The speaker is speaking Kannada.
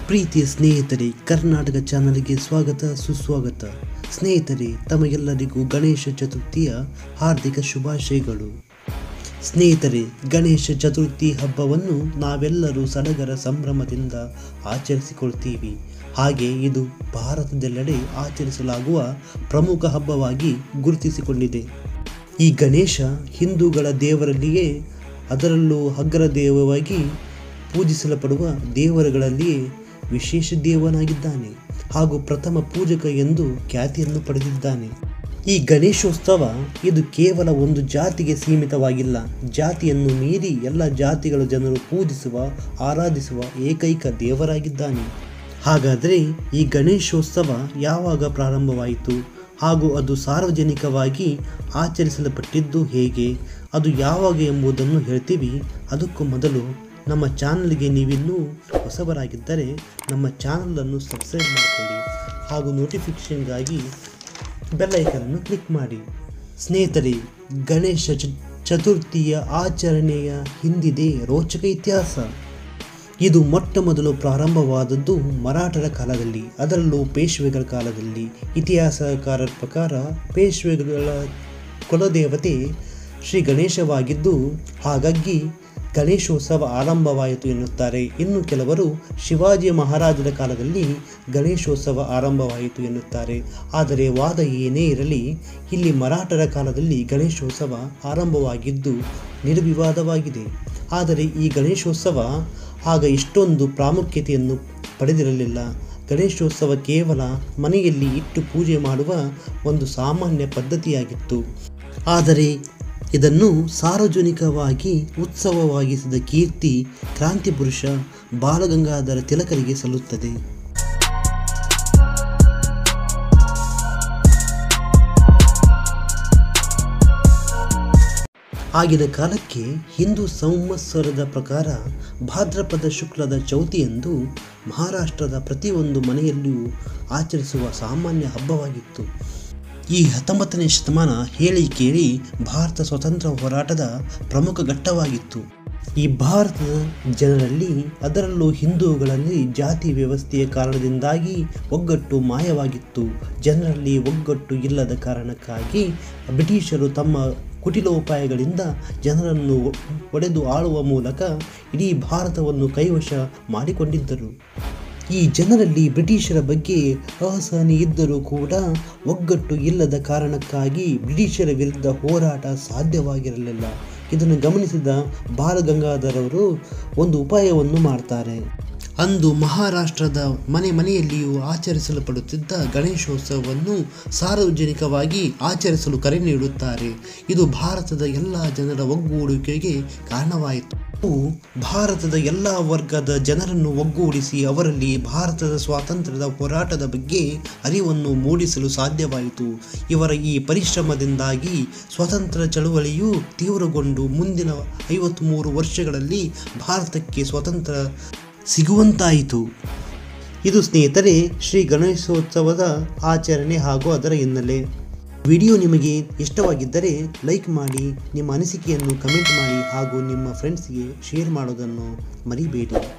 ಪ್ರೀತಿಯ ಸ್ನೇಹಿತರೆ ಕರ್ನಾಟಕ ಚಾನಲ್ಗೆ ಸ್ವಾಗತ ಸುಸ್ವಾಗತ ಸ್ನೇಹಿತರೆ ತಮಗೆಲ್ಲರಿಗೂ ಗಣೇಶ ಚತುರ್ಥಿಯ ಹಾರ್ದಿಕ ಶುಭಾಶಯಗಳು ಸ್ನೇಹಿತರೆ ಗಣೇಶ ಚತುರ್ಥಿ ಹಬ್ಬವನ್ನು ನಾವೆಲ್ಲರೂ ಸಡಗರ ಸಂಭ್ರಮದಿಂದ ಆಚರಿಸಿಕೊಳ್ತೀವಿ ಹಾಗೆ ಇದು ಭಾರತದೆಲ್ಲೆಡೆ ಆಚರಿಸಲಾಗುವ ಪ್ರಮುಖ ಹಬ್ಬವಾಗಿ ಗುರುತಿಸಿಕೊಂಡಿದೆ ಈ ಗಣೇಶ ಹಿಂದೂಗಳ ದೇವರಲ್ಲಿಯೇ ಅದರಲ್ಲೂ ಅಗ್ರ ದೇವವಾಗಿ ಪೂಜಿಸಲ್ಪಡುವ ದೇವರುಗಳಲ್ಲಿಯೇ ವಿಶೇಷ ದೇವನಾಗಿದ್ದಾನೆ ಹಾಗೂ ಪ್ರಥಮ ಪೂಜಕ ಎಂದು ಖ್ಯಾತಿಯನ್ನು ಪಡೆದಿದ್ದಾನೆ ಈ ಗಣೇಶೋತ್ಸವ ಇದು ಕೇವಲ ಒಂದು ಜಾತಿಗೆ ಸೀಮಿತವಾಗಿಲ್ಲ ಜಾತಿಯನ್ನು ಮೀರಿ ಎಲ್ಲ ಜಾತಿಗಳ ಜನರು ಪೂಜಿಸುವ ಆರಾಧಿಸುವ ಏಕೈಕ ದೇವರಾಗಿದ್ದಾನೆ ಹಾಗಾದರೆ ಈ ಗಣೇಶೋತ್ಸವ ಯಾವಾಗ ಪ್ರಾರಂಭವಾಯಿತು ಹಾಗೂ ಅದು ಸಾರ್ವಜನಿಕವಾಗಿ ಆಚರಿಸಲ್ಪಟ್ಟಿದ್ದು ಹೇಗೆ ಅದು ಯಾವಾಗ ಎಂಬುದನ್ನು ಹೇಳ್ತೀವಿ ಅದಕ್ಕೂ ಮೊದಲು ನಮ್ಮ ಚಾನಲ್ಗೆ ನೀವಿನ್ನೂ ಹೊಸಬರಾಗಿದ್ದರೆ ನಮ್ಮ ಚಾನಲನ್ನು ಸಬ್ಸ್ಕ್ರೈಬ್ ಮಾಡಿಕೊಳ್ಳಿ ಹಾಗೂ ನೋಟಿಫಿಕೇಷನ್ಗಾಗಿ ಬೆಲ್ ಐಕನನ್ನು ಕ್ಲಿಕ್ ಮಾಡಿ ಸ್ನೇಹಿತರೆ ಗಣೇಶ ಚ- ಚತುರ್ಥಿಯ ಆಚರಣೆಯ ಹಿಂದಿದೆ ರೋಚಕ ಇತಿಹಾಸ ಇದು ಮೊಟ್ಟ ಮೊದಲು ಪ್ರಾರಂಭವಾದದ್ದು ಮರಾಠರ ಕಾಲದಲ್ಲಿ ಅದರಲ್ಲೂ ಪೇಶ್ವೆಗಳ ಕಾಲದಲ್ಲಿ ಇತಿಹಾಸಕಾರರ ಪ್ರಕಾರ ಪೇಶ್ವೆಗಳ ಕುಲದೇವತೆ ಶ್ರೀ ಗಣೇಶವಾಗಿದ್ದು ಹಾಗಾಗಿ ಗಣೇಶೋತ್ಸವ ಆರಂಭವಾಯಿತು ಎನ್ನುತ್ತಾರೆ ಇನ್ನು ಕೆಲವರು ಶಿವಾಜಿ ಮಹಾರಾಜರ ಕಾಲದಲ್ಲಿ ಗಣೇಶೋತ್ಸವ ಆರಂಭವಾಯಿತು ಎನ್ನುತ್ತಾರೆ ಆದರೆ ವಾದ ಏನೇ ಇರಲಿ ಇಲ್ಲಿ ಮರಾಠರ ಕಾಲದಲ್ಲಿ ಗಣೇಶೋತ್ಸವ ಆರಂಭವಾಗಿದ್ದು ನಿರ್ವಿವಾದವಾಗಿದೆ ಆದರೆ ಈ ಗಣೇಶೋತ್ಸವ ಆಗ ಇಷ್ಟೊಂದು ಪ್ರಾಮುಖ್ಯತೆಯನ್ನು ಪಡೆದಿರಲಿಲ್ಲ ಗಣೇಶೋತ್ಸವ ಕೇವಲ ಮನೆಯಲ್ಲಿ ಇಟ್ಟು ಪೂಜೆ ಮಾಡುವ ಒಂದು ಸಾಮಾನ್ಯ ಪದ್ಧತಿಯಾಗಿತ್ತು ಆದರೆ ಇದನ್ನು ಸಾರ್ವಜನಿಕವಾಗಿ ಉತ್ಸವವಾಗಿಸಿದ ಕೀರ್ತಿ ಕ್ರಾಂತಿ ಪುರುಷ ಬಾಲಗಂಗಾಧರ ತಿಲಕರಿಗೆ ಸಲ್ಲುತ್ತದೆ ಆಗಿನ ಕಾಲಕ್ಕೆ ಹಿಂದೂ ಸಂವತ್ಸರದ ಪ್ರಕಾರ ಭಾದ್ರಪದ ಶುಕ್ಲದ ಚೌತಿಯಂದು ಮಹಾರಾಷ್ಟ್ರದ ಪ್ರತಿಯೊಂದು ಮನೆಯಲ್ಲಿಯೂ ಆಚರಿಸುವ ಸಾಮಾನ್ಯ ಹಬ್ಬವಾಗಿತ್ತು ಈ ಹತ್ತೊಂಬತ್ತನೇ ಶತಮಾನ ಹೇಳಿ ಕೇಳಿ ಭಾರತ ಸ್ವತಂತ್ರ ಹೋರಾಟದ ಪ್ರಮುಖ ಘಟ್ಟವಾಗಿತ್ತು ಈ ಭಾರತದ ಜನರಲ್ಲಿ ಅದರಲ್ಲೂ ಹಿಂದೂಗಳಲ್ಲಿ ಜಾತಿ ವ್ಯವಸ್ಥೆಯ ಕಾರಣದಿಂದಾಗಿ ಒಗ್ಗಟ್ಟು ಮಾಯವಾಗಿತ್ತು ಜನರಲ್ಲಿ ಒಗ್ಗಟ್ಟು ಇಲ್ಲದ ಕಾರಣಕ್ಕಾಗಿ ಬ್ರಿಟಿಷರು ತಮ್ಮ ಕುಟಿಲೋಪಾಯಗಳಿಂದ ಜನರನ್ನು ಒಡೆದು ಆಳುವ ಮೂಲಕ ಇಡೀ ಭಾರತವನ್ನು ಕೈವಶ ಮಾಡಿಕೊಂಡಿದ್ದರು ಈ ಜನರಲ್ಲಿ ಬ್ರಿಟಿಷರ ಬಗ್ಗೆ ಅಸಹನೆ ಇದ್ದರೂ ಕೂಡ ಒಗ್ಗಟ್ಟು ಇಲ್ಲದ ಕಾರಣಕ್ಕಾಗಿ ಬ್ರಿಟಿಷರ ವಿರುದ್ಧ ಹೋರಾಟ ಸಾಧ್ಯವಾಗಿರಲಿಲ್ಲ ಇದನ್ನು ಗಮನಿಸಿದ ಬಾಲಗಂಗಾಧರವರು ಒಂದು ಉಪಾಯವನ್ನು ಮಾಡ್ತಾರೆ ಅಂದು ಮಹಾರಾಷ್ಟ್ರದ ಮನೆ ಮನೆಯಲ್ಲಿಯೂ ಆಚರಿಸಲ್ಪಡುತ್ತಿದ್ದ ಗಣೇಶೋತ್ಸವವನ್ನು ಸಾರ್ವಜನಿಕವಾಗಿ ಆಚರಿಸಲು ಕರೆ ನೀಡುತ್ತಾರೆ ಇದು ಭಾರತದ ಎಲ್ಲ ಜನರ ಒಗ್ಗೂಡುವಿಕೆಗೆ ಕಾರಣವಾಯಿತು ಇವು ಭಾರತದ ಎಲ್ಲ ವರ್ಗದ ಜನರನ್ನು ಒಗ್ಗೂಡಿಸಿ ಅವರಲ್ಲಿ ಭಾರತದ ಸ್ವಾತಂತ್ರ್ಯದ ಹೋರಾಟದ ಬಗ್ಗೆ ಅರಿವನ್ನು ಮೂಡಿಸಲು ಸಾಧ್ಯವಾಯಿತು ಇವರ ಈ ಪರಿಶ್ರಮದಿಂದಾಗಿ ಸ್ವಾತಂತ್ರ್ಯ ಚಳುವಳಿಯು ತೀವ್ರಗೊಂಡು ಮುಂದಿನ ಐವತ್ತ್ಮೂರು ವರ್ಷಗಳಲ್ಲಿ ಭಾರತಕ್ಕೆ ಸ್ವಾತಂತ್ರ್ಯ ಸಿಗುವಂತಾಯಿತು ಇದು ಸ್ನೇಹಿತರೆ ಶ್ರೀ ಗಣೇಶೋತ್ಸವದ ಆಚರಣೆ ಹಾಗೂ ಅದರ ಹಿನ್ನೆಲೆ ವಿಡಿಯೋ ನಿಮಗೆ ಇಷ್ಟವಾಗಿದ್ದರೆ ಲೈಕ್ ಮಾಡಿ ನಿಮ್ಮ ಅನಿಸಿಕೆಯನ್ನು ಕಮೆಂಟ್ ಮಾಡಿ ಹಾಗೂ ನಿಮ್ಮ ಫ್ರೆಂಡ್ಸ್ಗೆ ಶೇರ್ ಮಾಡೋದನ್ನು ಮರಿಬೇಡಿ